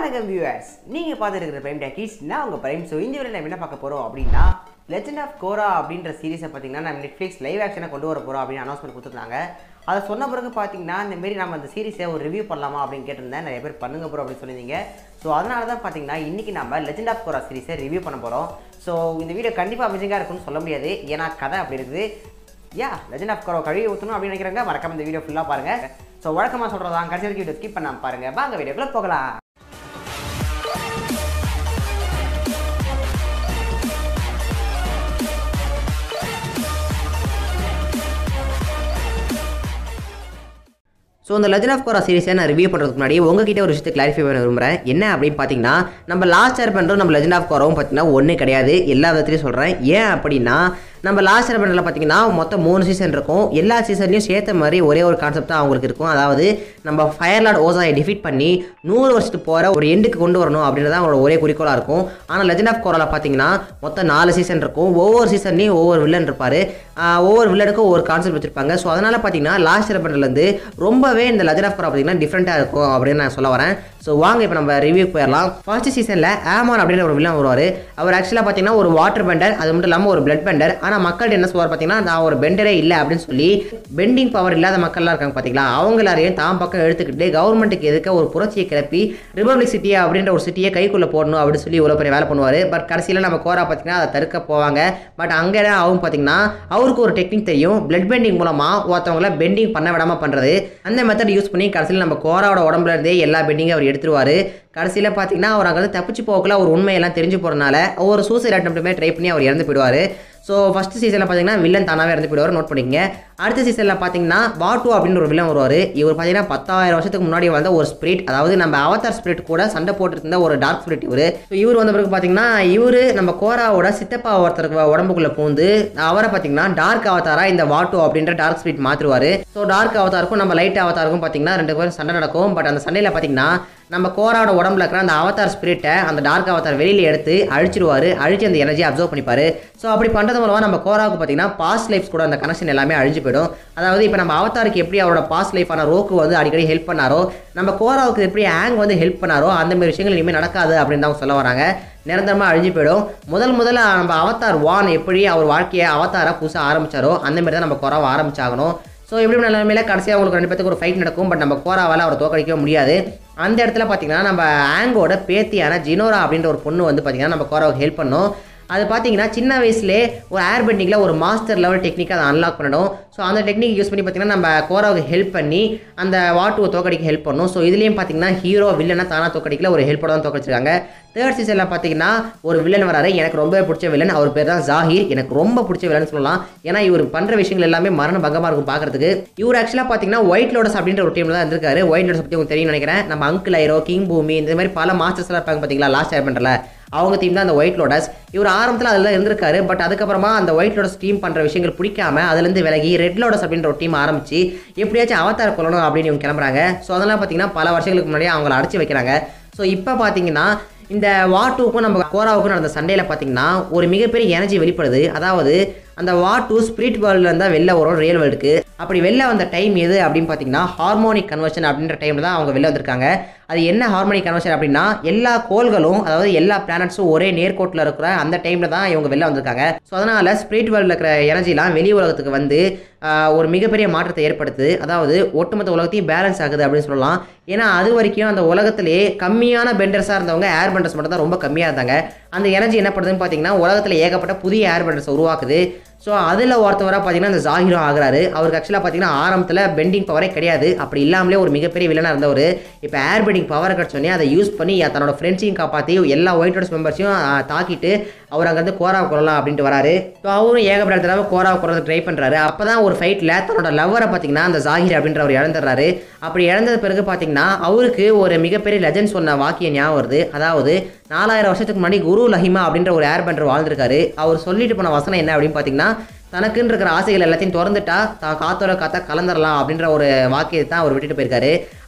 வணக்கம் வியூவர்ஸ் நீங்கள் பார்த்துட்டு இருக்கிற பிரைம் டேக்கிஸ் நான் உங்கள் பிரைம் ஸோ இந்த வீடியோவில் நம்ம என்ன பார்க்க போகிறோம் அப்படின்னா லெஜெண்ட் ஆஃப் கோரா அப்படின்ற சீரிஸை பார்த்தீங்கன்னா நம்ம நெட்ஃப்ளிக்ஸ் லைவ் ஆக்ஷனை கொண்டு வர போகிறோம் அப்படின்னு அனௌன்ஸ்மெண்ட் கொடுத்துருந்தாங்க அதை சொன்ன பிறகு பார்த்தீங்கன்னா இந்த மாரி நம்ம அந்த சீரிஸை ஒரு ரிவ்யூ பண்ணலாமா அப்படின்னு கேட்டிருந்தேன் நிறைய பேர் பண்ணுங்க ப்ரோ அப்படின்னு சொல்லியிருந்தீங்க ஸோ அதனால தான் பார்த்தீங்கன்னா இன்றைக்கி நம்ம லெஜெண்ட் ஆஃப் கோரா சீரிஸை ரிவ்யூ பண்ண போகிறோம் ஸோ இந்த வீடியோ கண்டிப்பாக அமேசிங்காக இருக்கும்னு சொல்ல முடியாது ஏன்னா கதை அப்படி இருக்குது யா லெஜெண்ட் ஆஃப் கோரா கழுவி ஊற்றணும் அப்படின்னு நினைக்கிறாங்க மறக்காம இந்த வீடியோ ஃபுல்லாக பாருங்கள் ஸோ வழக்கமாக சொல்கிறதா கடைசி வரைக்கும் வீடியோ ஸ்கிப் பண்ணாம பாருங்கள் வாங்க வீடியோக்குள்ளே போகலாம் ஸோ இந்த லெஜன் ஆஃப் கோரா சீரிஸை நான் ரிவ்யூ பண்ணுறதுக்கு முன்னாடி உங்ககிட்ட ஒரு விஷயத்தை கிளாரிஃபை பண்ண விரும்புகிறேன் என்ன அப்படின்னு பார்த்தீங்கன்னா நம்ம லாஸ்ட் இயர் பண்ணுறோம் நம்ம லெஜன் ஆஃப் கோராவும் பார்த்தீங்கன்னா ஒன்றே கிடையாது எல்லா விதத்துலையும் சொல்கிறேன் ஏன் அப்படின்னா நம்ம லாஸ்ட் இயர் பண்ணுறதுல பார்த்தீங்கன்னா மொத்தம் மூணு சீசன் இருக்கும் எல்லா சீசன்லையும் சேர்த்த மாதிரி ஒரே ஒரு கான்செப்ட் தான் அவங்களுக்கு இருக்கும் அதாவது நம்ம ஃபயர்லார்ட் ஓசாயை டிஃபீட் பண்ணி நூறு வருஷத்துக்கு போகிற ஒரு எண்டுக்கு கொண்டு வரணும் அப்படின்றது தான் அவங்களோட ஒரே குறிக்கோளாக இருக்கும் ஆனால் லெஜன் ஆஃப் கோராவில் பார்த்தீங்கன்னா மொத்தம் நாலு சீசன் இருக்கும் ஒவ்வொரு சீசன்லையும் ஒவ்வொரு வில்லன் இருப்பார் ஒவ்வொரு வில்லனுக்கும் ஒவ்வொரு கான்செப்ட் வச்சிருப்பாங்க ஸோ அதனால் பார்த்தீங்கன்னா லாஸ்ட் இயர் பண்ணுறதுலேருந்து ரொம்பவே இந்த லெஜன் ஆஃப் கோரா பார்த்தீங்கன்னா டிஃப்ரெண்ட்டாக இருக்கும் அப்படின்னு நான் சொல்ல வரேன் ஸோ வாங்க இப்போ நம்ம ரிவ்யூ போயிடலாம் ஃபர்ஸ்ட் சீசனில் ஆமான் அப்படின்ற ஒரு வில்லன் வருவார் அவர் ஆக்சுவலாக பார்த்தீங்கன்னா ஒரு வாட்டர் பெண்டர் அது மட்டும் இல்லாமல் ஒரு பிளட் பெண்டர் ஆனால் மக்கள்கிட்ட என்ன சொல்வார் பார்த்தீங்கன்னா நான் ஒரு பெண்டரே இல்லை அப்படின்னு சொல்லி பெண்டிங் பவர் இல்லாத மக்கள்லாம் இருக்காங்க பார்த்தீங்களா அவங்க எல்லாரையும் தான் பக்கம் எடுத்துக்கிட்டு கவர்மெண்ட்டுக்கு எதுக்க ஒரு புரட்சியை கிளப்பி ரிபப்ளிக் சிட்டி அப்படின்ற ஒரு சிட்டியை கைக்குள்ளே போடணும் அப்படின்னு சொல்லி இவ்வளோ பெரிய வேலை பண்ணுவார் பட் கடைசியில் நம்ம கோரா பார்த்தீங்கன்னா அதை தடுக்க போவாங்க பட் அங்கே என்ன ஆகும் பார்த்தீங்கன்னா அவருக்கு ஒரு டெக்னிக் தெரியும் பிளட் பெண்டிங் மூலமாக ஒருத்தவங்கள பெண்டிங் பண்ண விடாமல் பண்ணுறது அந்த மெத்தட் யூஸ் பண்ணி கடைசியில் நம்ம கோராவோட உடம்புல இருந்தே எல்லா பெண்டிங்கும் அவர் எடுத்துருவார் கடைசியில் பார்த்தீங்கன்னா அவர் அங்கே வந்து தப்பிச்சு போகல ஒரு உண்மையெல்லாம் தெரிஞ்சு போகிறனால ஒரு சூசைட் அட்டம்ப்ட்டுமே ட்ரை பண்ணி அவர் இறந்து போயிடுவார் ஸோ ஃபஸ்ட் சீசனில் பார்த்தீங்கன்னா வில்லன் தானாகவே இறந்து போயிடுவார் நோட் பண்ணிக்கங்க அடுத்த சீசனில் பார்த்தீங்கன்னா வாட்டு அப்படின்னு ஒரு வில்லன் வருவார் இவர் பார்த்தீங்கன்னா பத்தாயிரம் வருஷத்துக்கு முன்னாடி வந்த ஒரு ஸ்பிரிட் அதாவது நம்ம அவதார் ஸ்பிரிட் கூட சண்டை போட்டுட்டு இருந்த ஒரு டார்க் ஸ்பிரிட் இவர் ஸோ இவர் வந்த பிறகு பார்த்தீங்கன்னா இவர் நம்ம கோராவோட சித்தப்பா ஒருத்தருக்கு உடம்புக்குள்ளே பூந்து அவரை பார்த்தீங்கன்னா டார்க் அவதாரா இந்த வாட்டு அப்படின்ற டார்க் ஸ்பிரிட் மாற்றுவார் ஸோ டார்க் அவதாருக்கும் நம்ம லைட் அவதாருக்கும் பார்த்தீங்கன்னா ரெண்டு பேரும் சண்டை நடக்கும் பட் அந்த சண்டையில் பார்த்தீங்கன்னா நம்ம கோராவோட உடம்புல இருக்கிற அந்த அவதார் ஸ்பிரிட்டை அந்த டார்க் அவதார் வெளியில் எடுத்து அழிச்சிருவார் அழிச்சு அந்த எனர்ஜியை அப்சர்வ் பண்ணிப்பாரு ஸோ அப்படி பண்ணுறது மூலமாக நம்ம கோராவுக்கு பார்த்தீங்கன்னா பாஸ்ட் லைஃப்ஸ் கூட அந்த கனெக்ஷன் எல்லாமே அழிஞ்சு போயிடும் அதாவது இப்போ நம்ம அவதாருக்கு எப்படி அவரோட பாஸ்ட் லைஃபான ரோக்கு வந்து அடிக்கடி ஹெல்ப் பண்ணாரோ நம்ம கோராவுக்கு எப்படி ஆங் வந்து ஹெல்ப் பண்ணாரோ அந்த மாதிரி விஷயங்கள் இனிமேல் நடக்காது அப்படின்னு தான் சொல்ல வராங்க நிரந்தரமாக அழிஞ்சு போயிடும் முதல் முதல்ல நம்ம அவதார் வான் எப்படி அவர் வாழ்க்கையை அவதாரை புதுசாக ஆரம்பிச்சாரோ அந்த மாதிரி தான் நம்ம கோராவை ஆரம்பிச்சாகணும் ஸோ எப்படி நிலைமையில கடைசியாக அவங்களுக்கு ரெண்டு பேத்துக்கு ஒரு ஃபைட் நடக்கும் பட் நம்ம கோராவால் அவரை தோக்கடிக்கவே முடியாது அந்த இடத்துல பார்த்தீங்கன்னா நம்ம ஆங்கோட பேத்தியான ஜினோரா அப்படின்ற ஒரு பொண்ணு வந்து பார்த்தீங்கன்னா நம்ம கோராவுக்கு ஹெல்ப் பண்ணோம் அது பார்த்தீங்கன்னா சின்ன வயசுலேயே ஒரு ஏர் பெண்டிங்கில் ஒரு மாஸ்டர் லெவல் டெக்னிக் அதை அன்லாக் பண்ணணும் ஸோ அந்த டெக்னிக் யூஸ் பண்ணி பார்த்தீங்கன்னா நம்ம கோராவுக்கு ஹெல்ப் பண்ணி அந்த வாட்டுவை தோக்கடிக்க ஹெல்ப் பண்ணும் ஸோ இதுலேயும் பார்த்தீங்கன்னா ஹீரோ வில்லனை தானாக தோக்கடிக்கல ஒரு ஹெல்ப்போட தான் தோக்கடிச்சிருக்காங்க தேர்ட் சீசனில் பார்த்தீங்கன்னா ஒரு வில்லன் வராரு எனக்கு ரொம்ப பிடிச்ச வில்லன் அவர் பேர் தான் ஜாஹீர் எனக்கு ரொம்ப பிடிச்ச வில்லன் சொல்லலாம் ஏன்னா இவர் பண்ணுற விஷயங்கள் எல்லாமே மரண பங்கமாக இருக்கும் பார்க்கறதுக்கு இவர் ஆக்சுவலாக பார்த்தீங்கன்னா ஒயிட் லோடஸ் அப்படின்ற ஒரு டீமில் தான் இருந்திருக்காரு ஒயிட் லோடஸ் பற்றி உங்களுக்கு தெரியும் நினைக்கிறேன் நம்ம அங்கிள் ஐரோ கிங் பூமி இந்த மாதிரி பல மாஸ்டர்ஸ் எல்லாம் இருப்பாங்க பார்த்தீங்களா லாஸ்ட் இயர் பண்ணுறல அவங்க டீம் தான் அந்த ஒயிட் லோடஸ் இவர் ஆரம்பத்தில் அதில் தான் இருந்திருக்காரு பட் அதுக்கப்புறமா அந்த ஒயிட் லோடஸ் டீம் பண்ணுற விஷயங்கள் பிடிக்காம அதுலேருந்து விலகி ரெட் லோடஸ் அப்படின்ற ஒரு டீம் ஆரம்பிச்சு எப்படியாச்சும் அவதார் கொள்ளணும் அப்படின்னு இவங்க கிளம்புறாங்க ஸோ அதெல்லாம் பார்த்தீங்கன்னா பல வருஷங்களுக்கு முன்னாடியே அவங்கள அடைச்சி வைக்கிறாங்க ஸோ இப்போ பார்த்தீங்கன்னா இந்த வாட்டுவுக்கும் நம்ம கோராவுக்கும் நடந்த சண்டையில் பார்த்தீங்கன்னா ஒரு மிகப்பெரிய எனர்ஜி வெளிப்படுது அதாவது அந்த வாட்டு ஸ்பிரிட் வேர்ல்டில் இருந்தால் வெளில வரும் ரியல் வேர்ல்டுக்கு அப்படி வெளில வந்த டைம் எது அப்படின்னு பார்த்தீங்கன்னா ஹார்மோனிக் கன்வர்ஷன் அப்படின்ற டைமில் தான் அவங்க வெளில வந்திருக்காங்க அது என்ன ஹார்மோனிக் கன்வர்ஷன் அப்படின்னா எல்லா கோள்களும் அதாவது எல்லா பிளானட்ஸும் ஒரே நேர்கோட்டில் இருக்கிற அந்த டைமில் தான் இவங்க வெளில வந்திருக்காங்க ஸோ அதனால் ஸ்பிரிட் வேர்ல்டில் இருக்கிற எனர்ஜிலாம் வெளி உலகத்துக்கு வந்து ஆஹ், ஒரு மிகப்பெரிய மாற்றத்தை ஏற்படுத்துது அதாவது ஒட்டுமொத்த உலகத்தையும் பேலன்ஸ் ஆகுது அப்படின்னு சொல்லலாம் ஏன்னா அது வரைக்கும் அந்த உலகத்திலேயே கம்மியான பெண்டர்ஸாக இருந்தவங்க ஏர் பெண்டர்ஸ் மட்டும் தான் ரொம்ப கம்மியாக இருந்தாங்க அந்த எனர்ஜி என்ன பண்ணுதுன்னு பார்த்தீங்கன்னா உலகத்தில் ஏகப்பட்ட புதிய ஏர் பெண்டர்ஸ் உருவாக்குது ஸோ அதில் ஒருத்தவராக பார்த்தீங்கன்னா அந்த ஜாகிரோ ஆகுறாரு அவருக்கு ஆக்சுவலாக பார்த்தீங்கன்னா ஆரம்பத்தில் பெண்டிங் பவரே கிடையாது அப்படி இல்லாமலே ஒரு மிகப்பெரிய வில்லனாக இருந்தவர் இப்போ ஏர் பெண்டிங் பவர் கிடச்சோடனே அதை யூஸ் பண்ணி தன்னோட ஃப்ரெண்ட்ஸையும் காப்பாற்றி எல்லா ஒயிட் ஹவுஸ் மெம்பர்ஸையும் தாக்கிட்டு அவர் அங்கேருந்து கோராவை கொள்ளலாம் அப்படின்ட்டு வராரு ஸோ அவரும் ஏகப்பட்ட தடவை கோராவை கொள்றது ட்ரை பண்ணுறாரு அப்போ தான் ஒரு ஃபைட்டில் தன்னோட லவ்வரை பார்த்தீங்கன்னா அந்த ஜாகிர் அப்படின்ற அவர் இழந்துடுறாரு அப்படி இழந்தது பிறகு பார்த்தீங்கன்னா அவருக்கு ஒரு மிகப்பெரிய லெஜண்ட் சொன்ன வாக்கியம் ஞாபகம் வருது அதாவது நாலாயிரம் வருஷத்துக்கு முன்னாடி குரு லஹிமா அப்படின்ற ஒரு ஏர் பெண்டர் வாழ்ந்திருக்காரு அவர் சொல்லிட்டு போன வசனம் என்ன அப்படின்னு பார்த்தீங்கன்னா தனக்குன்னு இருக்கிற ஆசைகள் எல்லாத்தையும் திறந்துட்டா தான் காத்தோட காத்தா கலந்துடலாம் அப்படின்ற ஒரு வாக்கியத்தை தான் அவர் விட்டுட்டு போயிருக்காரு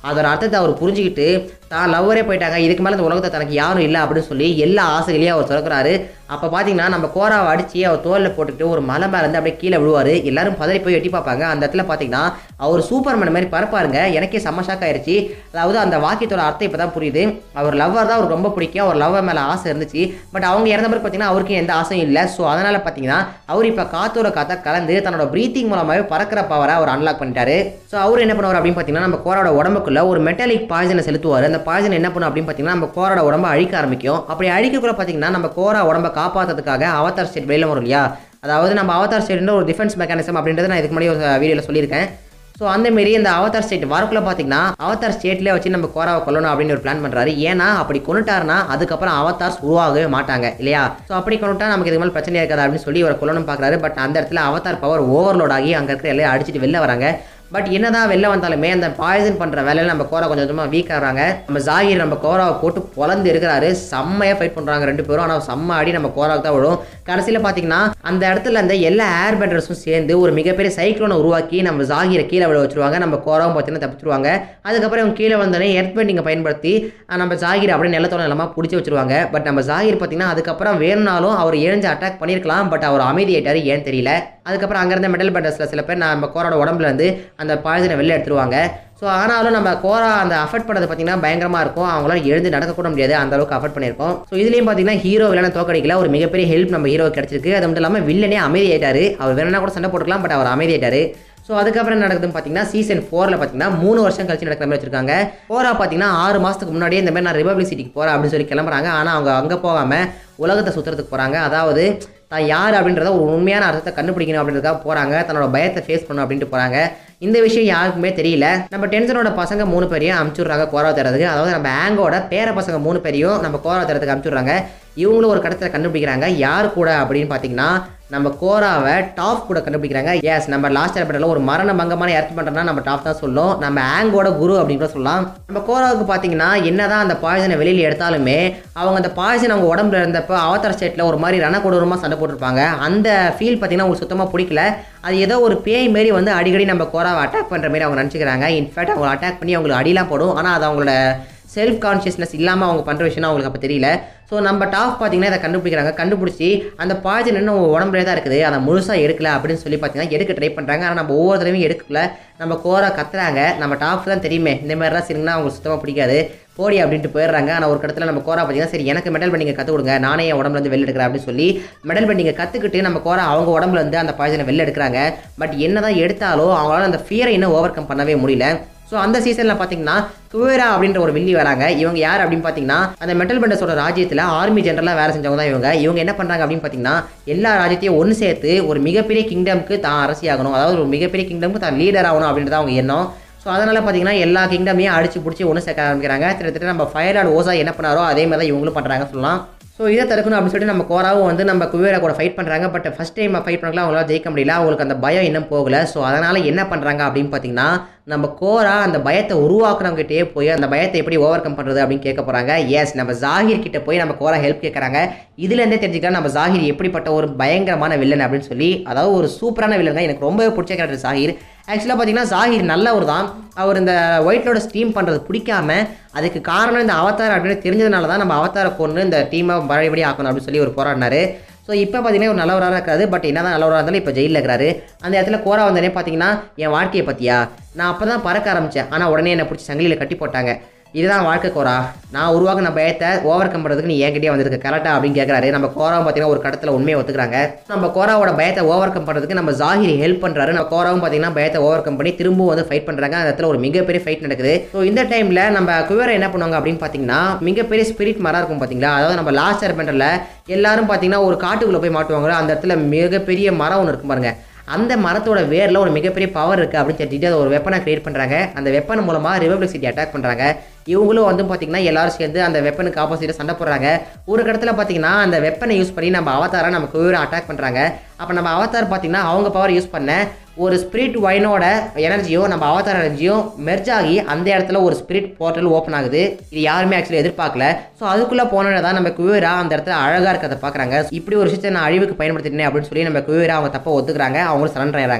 அதோட அர்த்தத்தை அவர் புரிஞ்சுக்கிட்டு தான் லவ்வரே போயிட்டாங்க இதுக்கு மேலே இந்த உலகத்தை தனக்கு யாரும் இல்லை அப்படின்னு சொல்லி எல்லா ஆசைகளையும் அவர் திறக்கிறாரு அப்போ பார்த்தீங்கன்னா நம்ம கோராவை அடித்து அவர் தோலில் போட்டுக்கிட்டு ஒரு மலை மேலே இருந்து அப்படியே கீழே விழுவார் எல்லாரும் பதறி போய் எட்டி பார்ப்பாங்க அந்த இடத்துல பார்த்தீங்கன்னா அவர் சூப்பர்மேன் மாதிரி பரப்பாருங்க எனக்கே செம்ம ஷாக் ஆயிருச்சு அதாவது அந்த வாக்கியத்தோட அர்த்தம் இப்போ தான் புரியுது அவர் லவ்வர் தான் அவருக்கு ரொம்ப பிடிக்கும் அவர் லவ்வர் மேலே ஆசை இருந்துச்சு பட் அவங்க இறந்த பிறகு பார்த்தீங்கன்னா அவருக்கு எந்த ஆசையும் இல்லை ஸோ அதனால் பார்த்தீங்கன்னா அவர் இப்போ காத்தோட காத்தா கலந்து தன்னோட ப்ரீத்திங் மூலமாகவே பறக்கிற பவரை அவர் அன்லாக் பண்ணிட்டாரு ஸோ அவர் என்ன பண்ணுவார் அப்படின்னு பார்த்தீங்கன்னா நம்ம கோரோட உடம்புக்குள்ள ஒரு மெட்டாலிக் பாய்சனை செலுத்துவார் அந்த பாய்சன் என்ன பண்ணும் அப்படின்னு பார்த்தீங்கன்னா நம்ம கோரோட உடம்ப அழிக்க ஆரம்பிக்கும் அப்படி அழிக்கக்குள்ள பார்த்தீங்கன்னா நம்ம கோரா உடம்ப காப்பாற்றுறதுக்காக அவதார் ஸ்டேட் வெளியில் வரும் இல்லையா அதாவது நம்ம அவதார் ஸ்டேட்ன்ற ஒரு டிஃபென்ஸ் மெக்கானிசம் அப்படின்றத நான் இதுக்கு முன்னாடி ஒரு வீடியோவில் சொல்லியிருக்கேன் ஸோ அந்த மாரி இந்த அவதார் ஸ்டேட் வரக்குள்ள பார்த்தீங்கன்னா அவதார் ஸ்டேட்லேயே வச்சு நம்ம கோராவை கொல்லணும் அப்படின்னு ஒரு பிளான் பண்ணுறாரு ஏன்னா அப்படி கொண்டுட்டாருன்னா அதுக்கப்புறம் அவதார்ஸ் உருவாகவே மாட்டாங்க இல்லையா ஸோ அப்படி கொண்டுட்டா நமக்கு இதுக்கு மேலே பிரச்சனையா இருக்காது அப்படின்னு சொல்லி இவர் கொல்லணும் பார்க்குறாரு பட் அந்த இடத்துல அவதார் பவர் ஓவர்லோட் ஆகி அங்கே இருக்கிற எல்லாம் அடிச்சுட்டு வெளில வராங்க பட் என்னதான் வெளில வந்தாலுமே அந்த பாய்சன் பண்ணுற வேலையில நம்ம கோரா கொஞ்சம் கொஞ்சமாக வீக் ஆகிறாங்க நம்ம ஜாகிர் நம்ம கோராவை போட்டு பொலந்து இருக்கிறாரு செம்மையாக ஃபைட் பண்ணுறாங்க ரெண்டு பேரும் ஆனால் செம்ம அடி நம்ம கோராவுக்கு தான் விடும் கடைசியில் பார்த்தீங்கன்னா அந்த இடத்துல அந்த எல்லா ஏர் பெண்டர்ஸும் சேர்ந்து ஒரு மிகப்பெரிய சைக்ளோனை உருவாக்கி நம்ம ஜாகிரை கீழே விட வச்சிருவாங்க நம்ம கோராவும் பார்த்தீங்கன்னா தப்பிச்சிருவாங்க அதுக்கப்புறம் இவங்க கீழே வந்தோடனே எர்த் பெண்டிங்கை பயன்படுத்தி அஹ், நம்ம ஜாகிர் அப்படியே நிலத்தோட நிலமா பிடிச்சி வச்சிருவாங்க பட் நம்ம ஜாகிர் பார்த்தீங்கன்னா அதுக்கப்புறம் வேணும்னாலும் அவர் எழுந்து அட்டாக் பண்ணியிருக்கலாம் பட் அவர் அமைதியாயிட்டாரு ஏன்னு தெரியல அதுக்கப்புறம் அங்கேருந்த மெடல் பெண்டர்ஸில் சில பேர் நம்ம கோரோட உடம்புல இருந்து அந்த பாய்சனை வெளில எடுத்துருவாங்க ஸோ ஆனாலும் நம்ம கோரா அந்த அஃபர்ட் பண்ணது பார்த்தீங்கன்னா பயங்கரமாக இருக்கும் அவங்களால எழுந்து நடக்க கூட முடியாது அந்த அளவுக்கு அஃபர்ட் பண்ணியிருக்கோம் ஸோ இதுலேயும் பார்த்தீங்கன்னா ஹீரோ வில்லனை தோக்கடிக்கல ஒரு மிகப்பெரிய ஹெல்ப் நம்ம ஹீரோ கிடைச்சிருக்கு அது மட்டும் இல்லாமல் வில்லனே அமைதியாயிட்டாரு அவர் வேணும்னா கூட சண்டை போட்டுக்கலாம் பட் அவர் அமைதியாயிட்டாரு ஸோ அதுக்கப்புறம் என்ன நடக்குதுன்னு பார்த்தீங்கன்னா சீசன் ஃபோரில் பார்த்தீங்கன்னா மூணு வருஷம் கழிச்சு நடக்கிற மாதிரி வச்சிருக்காங்க போரா பார்த்தீங்கன்னா ஆறு மாதத்துக்கு முன்னாடியே இந்த மாதிரி நான் ரிபப்ளிக் சிட்டிக்கு போகிறேன் அப்படின்னு சொல்லி கிளம்புறாங்க ஆனால் அவங்க அங்கே போகாமல் உலகத்தை சுற்றுறதுக்கு போகிறாங்க அதாவது தான் யார் அப்படின்றத ஒரு உண்மையான அர்த்தத்தை கண்டுபிடிக்கணும் அப்படின்றதுக்காக போகிறாங்க தன்னோட பயத்தை ஃபேஸ் பண்ணணும் அப்படின்ட்டு போகிறாங்க இந்த விஷயம் யாருக்குமே தெரியல நம்ம டென்ஷனோட பசங்க மூணு பேரையும் அமுச்சுடுறாங்க கோரா தரதுக்கு அதாவது நம்ம ஆங்கோட பேர பசங்க மூணு பேரையும் நம்ம கோரா தரத்துக்கு அமுச்சுடுறாங்க இவங்களும் ஒரு கடத்தில் கண்டுபிடிக்கிறாங்க யார் கூட அப்படின்னு பார்த்தீங்கன்னா நம்ம கோராவை டாப் கூட கண்டுபிடிக்கிறாங்க எஸ் நம்ம லாஸ்ட் சாப்டரில் ஒரு மரண பங்கமான எர்த் பண்ணுறோம்னா நம்ம டாப் தான் சொல்லும் நம்ம ஆங்கோட குரு அப்படின்னு கூட சொல்லலாம் நம்ம கோராவுக்கு பார்த்தீங்கன்னா என்னதான் அந்த பாய்சனை வெளியில் எடுத்தாலுமே அவங்க அந்த பாய்சன் அவங்க உடம்புல இருந்தப்போ அவதார் ஸ்டேட்டில் ஒரு மாதிரி ரணக்கொடூரமாக சண்டை போட்டிருப்பாங்க அந்த ஃபீல் பார்த்தீங்கன்னா உங்களுக்கு சுத்தமாக பிடிக்கல அது ஏதோ ஒரு பேய் மாரி வந்து அடிக்கடி நம்ம கோராவை அட்டாக் பண்ணுற மாதிரி அவங்க நினச்சிக்கிறாங்க இன்ஃபேக்ட் அவங்க அட்டாக் பண்ணி அவங்களுக்கு அடிலாம் போடும் ஆனால் அது அவங்களோட செல்ஃப் கான்ஷியஸ்னஸ் இல்லாமல் அவங்க பண்ணுற விஷயம் அவங்களுக்கு அப்போ தெரியல ஸோ நம்ம டாப் பார்த்தீங்கன்னா இதை கண்டுபிடிக்கிறாங்க கண்டுபிடிச்சி அந்த பாய்சன் இன்னும் உங்க உடம்புலே தான் இருக்குது அதை முழுசாக எடுக்கல அப்படின்னு சொல்லி பார்த்தீங்கன்னா எடுக்க ட்ரை பண்ணுறாங்க ஆனால் நம்ம ஒவ்வொரு தடவையும் எடுக்கல நம்ம கோரா கத்துறாங்க நம்ம டாப் தான் தெரியுமே இந்த மாதிரிலாம் சிரிங்கன்னா அவங்களுக்கு சுத்தமாக பிடிக்காது போடி அப்படின்ட்டு போயிடுறாங்க ஆனால் ஒரு இடத்துல நம்ம கோரா பார்த்தீங்கன்னா சரி எனக்கு மெடல் பெண்டிங்கை கற்றுக் கொடுங்க நானே என் உடம்புல இருந்து வெளில எடுக்கிறேன் அப்படின்னு சொல்லி மெடல் பெண்டிங்கை கற்றுக்கிட்டு நம்ம கோரா அவங்க உடம்புல இருந்து அந்த பாய்சனை வெளில எடுக்கிறாங்க பட் என்னதான் எடுத்தாலும் அவங்களால அந்த ஃபியரை இன்னும் ஓவர் கம் பண்ணவே முடியல ஸோ அந்த சீசனில் பார்த்தீங்கன்னா குவேரா அப்படின்ற ஒரு வில்லி வராங்க இவங்க யார் அப்படின்னு பார்த்தீங்கன்னா அந்த மெட்டல் பெண்டர்ஸோட ராஜ்யத்தில் ஆர்மி ஜெனரலாக வேலை செஞ்சவங்க தான் இவங்க இவங்க என்ன பண்ணுறாங்க அப்படின்னு பார்த்தீங்கன்னா எல்லா ராஜ்யத்தையும் ஒன்று சேர்த்து ஒரு மிகப்பெரிய கிங்டம்க்கு தான் அரசியாகணும் அதாவது ஒரு மிகப்பெரிய கிங்டம்க்கு தான் லீடர் ஆகணும் அப்படின்றது அவங்க எண்ணம் ஸோ அதனால் பார்த்தீங்கன்னா எல்லா கிங்டமையும் அடிச்சு பிடிச்சி ஒன்று சேர்க்க ஆரம்பிக்கிறாங்க கிட்டத்தட்ட நம்ம ஃபயர்லாட் ஓசா என்ன பண்ணாரோ அதே மாதிரி தான் இவங்களும் பண்ணுறாங்க சொல்லலாம் ஸோ இதை தடுக்கணும் அப்படின்னு சொல்லிட்டு நம்ம கோராவும் வந்து நம்ம குவேரா கூட ஃபைட் பண்ணுறாங்க பட் ஃபஸ்ட் டைம் ஃபைட் பண்ணலாம் அவங்களால ஜெயிக்க முடியல அவங்களுக்கு அந்த பயம் இன்னும் போகல ஸோ அதனால் என்ன பண்ணுறாங்க அப்படின்னு பார்த்தீங்கன்னா நம்ம கோரா அந்த பயத்தை உருவாக்குறவங்ககிட்டயே போய் அந்த பயத்தை எப்படி ஓவர் கம் பண்ணுறது அப்படின்னு கேட்க போகிறாங்க எஸ் நம்ம ஜாகிர் கிட்ட போய் நம்ம கோரா ஹெல்ப் கேட்குறாங்க இதுலேருந்தே தெரிஞ்சுக்கலாம் நம்ம ஜாகிர் எப்படிப்பட்ட ஒரு பயங்கரமான வில்லன் அப்படின்னு சொல்லி அதாவது ஒரு சூப்பரான வில்லன் தான் எனக்கு ரொம்பவே பிடிச்ச கேரக்டர் ஜாகிர் ஆக்சுவலாக பார்த்தீங்கன்னா ஜாகிர் நல்லவர் தான் அவர் இந்த ஒயிட்லோட ஸ்டீம் பண்ணுறது பிடிக்காம அதுக்கு காரணம் இந்த அவதார் அப்படின்னு தெரிஞ்சதுனால தான் நம்ம அவதாரை கொண்டு இந்த டீமை பழையபடி ஆக்கணும் அப்படின்னு சொல்லி ஒரு போராடினாரு ஸோ இப்போ பார்த்தீங்கன்னா ஒரு நல்லவராக இருக்காது பட் என்ன தான் நல்லவராக இருந்தாலும் இப்போ ஜெயிலில் இருக்கிறாரு அந்த இடத்துல கோரா வந்தனே பார்த்தீங்கன்னா என் வாழ்க்கையை பற்றியா நான் அப்போ தான் பறக்க ஆரம்பித்தேன் ஆனால் உடனே என்னை பிடிச்சி சங்கிலியில் கட்டி போட்டாங்க இதுதான் வாழ்க்கை கோரா நான் உருவாக்கின பயத்தை ஓவர் கம் பண்ணுறதுக்கு நீ என்கிட்டயே வந்திருக்க கரெக்டா அப்படின்னு கேட்குறாரு நம்ம கோராவும் பார்த்தீங்கன்னா ஒரு கடத்தில் உண்மையை ஒத்துக்கிறாங்க நம்ம கோராவோட பயத்தை ஓவர் கம் பண்ணுறதுக்கு நம்ம ஜாகிரி ஹெல்ப் பண்ணுறாரு நம்ம கோராவும் பார்த்தீங்கன்னா பயத்தை ஓவர் கம் பண்ணி திரும்பவும் வந்து ஃபைட் பண்ணுறாங்க அந்த இடத்துல ஒரு மிகப்பெரிய ஃபைட் நடக்குது ஸோ இந்த டைமில் நம்ம குவேரை என்ன பண்ணுவாங்க அப்படின்னு பார்த்தீங்கன்னா மிகப்பெரிய ஸ்பிரிட் மரம் இருக்கும் பார்த்தீங்களா அதாவது நம்ம லாஸ்ட் ஏர்பெண்டரில் எல்லாரும் பார்த்தீங்கன்னா ஒரு காட்டுக்குள்ளே போய் மாட்டுவாங்க அந்த இடத்துல மிகப்பெரிய மரம் ஒன்று இருக்கும் பாருங்க அந்த மரத்தோட வேரில் ஒரு மிகப்பெரிய பவர் இருக்குது அப்படின்னு தெரிஞ்சுட்டு அதை ஒரு வெப்பனை கிரியேட் பண்ணுறாங்க அந்த வெப்பன் மூலமாக ரிபப்ளிக் சிட்டி அட்டாக் பண்ணுறாங்க இவங்களும் வந்து பார்த்தீங்கன்னா எல்லாரும் சேர்ந்து அந்த வெப்பனுக்கு ஆப்போசிட்டாக சண்டை போடுறாங்க ஒரு இடத்துல பார்த்தீங்கன்னா அந்த வெப்பனை யூஸ் பண்ணி நம்ம அவதாரை நம்ம குவிரை அட்டாக் பண்ணுறாங்க அப்போ நம்ம அவதார் பார்த்தீங்கன்னா அவங்க பவர் யூஸ் பண்ண ஒரு ஸ்பிரிட் வைனோட எனர்ஜியும் நம்ம அவதார் எனர்ஜியும் மெர்ஜ் ஆகி அந்த இடத்துல ஒரு ஸ்பிரிட் போர்ட்டல் ஓப்பன் ஆகுது இது யாருமே ஆக்சுவலி எதிர்பார்க்கல ஸோ அதுக்குள்ளே போனோட தான் நம்ம குவேரா அந்த இடத்துல அழகாக இருக்கிறத பார்க்குறாங்க இப்படி ஒரு விஷயத்தை நான் அழிவுக்கு பயன்படுத்திட்டேன் அப்படின்னு சொல்லி நம்ம குவேரா அவங்க தப்பை ஒத்துக்கிறாங்க அவங்களும் சரண்டர் ஆயிடுறாங்க ஸோ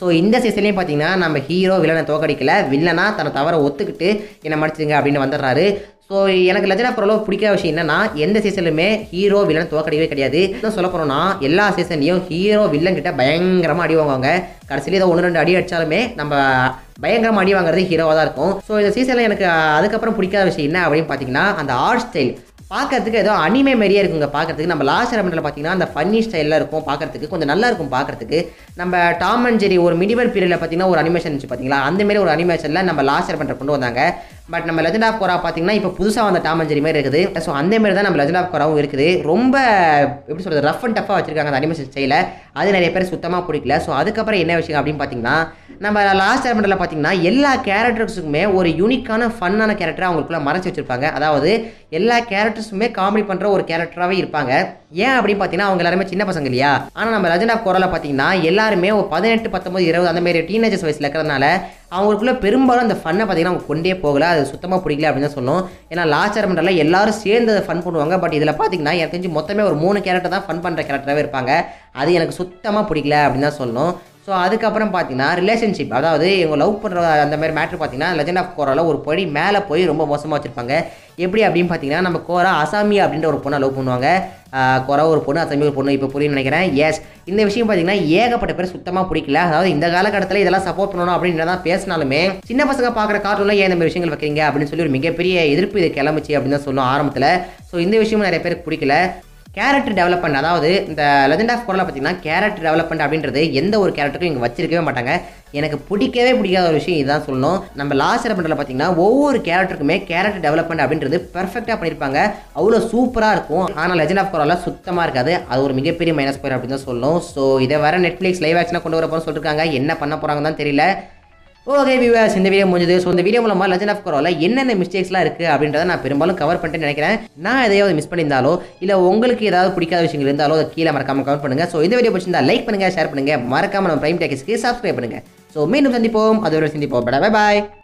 ஸோ இந்த சீசன்லேயும் பார்த்தீங்கன்னா நம்ம ஹீரோ வில்லனை தோக்கடிக்கல வில்லனா தன்னை தவற ஒத்துக்கிட்டு என்னை மடிச்சிருங்க அப்படின்னு வந்துடுறாரு ஸோ எனக்கு லெஜன் ஆஃப் கொரோலா பிடிக்காத விஷயம் என்னன்னா எந்த சீசன்லையுமே ஹீரோ வில்லன் தோக்கடிக்கவே கிடையாது இன்னும் சொல்ல போனோம்னா எல்லா சீசன்லையும் ஹீரோ வில்லன் கிட்ட பயங்கரமாக அடி வாங்குவாங்க கடைசியில் ஏதோ ஒன்று ரெண்டு அடி அடிச்சாலுமே நம்ம பயங்கரமாக அடி வாங்குறது ஹீரோவாக தான் இருக்கும் ஸோ இந்த சீசனில் எனக்கு அதுக்கப்புறம் பிடிக்காத விஷயம் என்ன அப்படின்னு பார்த்தீங்கன்னா அந்த ஆர்ட் ஸ்டைல் பார்க்கறதுக்கு ஏதோ அனிமே மாதிரியே இருக்குங்க பார்க்கறதுக்கு நம்ம லாஸ்ட் ரெமெண்டில் பார்த்தீங்கன்னா அந்த ஃபன்னி ஸ்டைலில் இருக்கும் பார்க்கறதுக்கு கொஞ்சம் நல்லா இருக்கும் பார்க்கறதுக்கு நம்ம டாம் அண்ட் ஜெரி ஒரு மிடிவல் பீரியடில் பார்த்தீங்கன்னா ஒரு அனிமேஷன் இருந்துச்சு பார்த்தீங்களா அந்த மாதிரி ஒரு அனிமேஷனில் நம்ம லாஸ்ட் ரெமெண்டை கொண்டு வந்தாங்க பட் நம்ம லெஜண்ட் ஆஃப் கோரா பார்த்தீங்கன்னா இப்போ புதுசாக வந்த டாம் அண்ட் ஜெரி மாதிரி இருக்குது ஸோ அந்த மாதிரி தான் நம்ம லெஜண்ட் ஆஃப் கோராவும் இருக்குது ரொம்ப எப்படி சொல்கிறது ரஃப் அண்ட் டஃப்பாக வச்சிருக்காங்க அந்த அனிமேஷன் ஸ்டைல அது நிறைய பேர் சுத்தமாக பிடிக்கல ஸோ அதுக்கப்புறம் என்ன விஷயம் அப்படின்னு பார்த்தீங்கன்னா நம்ம லாஸ்ட் ரெமெண்டில் பார்த்தீங்கன்னா எல்லா கேரக்டர்ஸுக்குமே ஒரு யூனிக்கான ஃபன்னான கேரக்டரை அவங்களுக்குள்ள மறைச்சு வச்சிருப்பாங்க அதாவது எல்லா கேரக்டர்ஸுமே காமெடி பண்ணுற ஒரு கேரக்டராகவே இருப்பாங்க ஏன் அப்படின்னு பார்த்தீங்கன்னா அவங்க எல்லாருமே சின்ன பசங்க இல்லையா ஆனால் நம்ம லெஜண்ட் ஆஃப் கோரலா பார்த்தீங்கன்னா எல்லாருமே ஒரு பதினெட்டு பத்தொம்பது இருபது அந்த மாதிரி டீனேஜர்ஸ் வயசில் இருக்கிறதுனால அவங்களுக்குள்ள பெரும்பாலும் அந்த ஃபன்னை பார்த்தீங்கன்னா அவங்க கொண்டே போகல அது சுத்தமாக பிடிக்கல அப்படின்னு தான் சொன்னோம் ஏன்னா லாஸ்ட் ரெமெண்டில் எல்லாரும் சேர்ந்து அதை ஃபன் பண்ணுவாங்க பட் இதில் பார்த்தீங்கன்னா எனக்கு தெரிஞ்சு மொத்தமே ஒரு மூணு கேரக்டர் தான் ஃபன் பண்ணுற கேரக்டராகவே இருப்பாங்க அது எனக்கு சுத்தமாக பிடிக்கல அப்படின்னு தான் சொல்லணும் ஸோ அதுக்கப்புறம் பார்த்தீங்கன்னா ரிலேஷன்ஷிப் அதாவது இவங்க லவ் பண்ணுற அந்த மாதிரி மேட்ரு பார்த்தீங்கன்னா லெஜண்ட் ஆஃப் கோரால ஒரு படி மேலே போய் ரொம்ப மோசமாக வச்சுருப்பாங்க எப்படி அப்படின்னு பார்த்தீங்கன்னா நம்ம கோரா அசாமி அப்படின்ற ஒரு பொண்ணை லவ் பண்ணுவாங்க ஆஹ் கோரா ஒரு பொண்ணு அசாமி ஒரு பொண்ணு இப்போ புரியும்னு நினைக்கிறேன் எஸ் இந்த விஷயம் பார்த்தீங்கன்னா ஏகப்பட்ட பேர் சுத்தமாக பிடிக்கல அதாவது இந்த காலகட்டத்தில் இதெல்லாம் சப்போர்ட் பண்ணணும் அப்படின்னு தான் பேசினாலுமே சின்ன பசங்க பார்க்குற கார்ட்டூனில் ஏன் இந்த மாதிரி விஷயங்கள் வைக்கிறீங்க அப்படின்னு சொல்லி ஒரு மிகப்பெரிய எதிர்ப்பு இது கிளம்பிச்சு அப்படின்னு தான் சொல்லணும் ஆரம்பத்தில் ஸோ இந்த விஷயமும் நிறைய பேருக்கு பிடிக்கல கேரக்டர் டெவலப்மெண்ட் அதாவது இந்த லெஜண்ட் ஆஃப் கோரில் பார்த்தீங்கன்னா கேரக்டர் டெவலப்மெண்ட் அப்படின்றது எந்த ஒரு கேரக்டருக்கும் இங்கே வச்சிருக்கவே மாட்டாங்க எனக்கு பிடிக்கவே பிடிக்காத ஒரு விஷயம் இதுதான் சொல்லணும் நம்ம லாஸ்ட் ரெப்பண்டில் பார்த்தீங்கன்னா ஒவ்வொரு கேரக்டருக்குமே கேரக்டர் டெவலப்மெண்ட் அப்படின்றது பெர்ஃபெக்டாக பண்ணியிருப்பாங்க அவ்வளோ சூப்பராக இருக்கும் ஆனால் லெஜண்ட் ஆஃப் கோரில் சுத்தமாக இருக்காது அது ஒரு மிகப்பெரிய மைனஸ் பாயிண்ட் அப்படின்னு தான் சொல்லணும் ஸோ இதை வர நெட்ஃப்ளிக்ஸ் லைவ் ஆக்ஷனாக கொண்டு வர போகிறோம்னு சொல்லியிருக்காங்க என்ன பண்ண போகிறாங்கன்னு தான் தெரியல ஓகே வியூவர்ஸ் இந்த வீடியோ முடிஞ்சது ஸோ இந்த வீடியோ மூலமாக லெஜண்ட் ஆஃப் கோரோல என்னென்ன மிஸ்டேக்ஸ்லாம் இருக்குது அப்படின்றத நான் பெரும்பாலும் கவர் பண்ணிட்டு நினைக்கிறேன் நான் எதையாவது மிஸ் பண்ணியிருந்தாலோ இல்லை உங்களுக்கு ஏதாவது பிடிக்காத விஷயங்கள் இருந்தாலோ அதை கீழே மறக்காம கமெண்ட் பண்ணுங்கள் ஸோ இந்த வீடியோ பிடிச்சிருந்தா லைக் பண்ணுங்கள் ஷேர் பண்ணுங்கள் மறக்காம நம்ம பிரைம் டேக்ஸ்க்கு சப்ஸ்கிரைப் பண்ணுங்கள் ஸோ மீண்டும் சந்திப்போம் அதுவரை சந்திப்போம் பை பாய்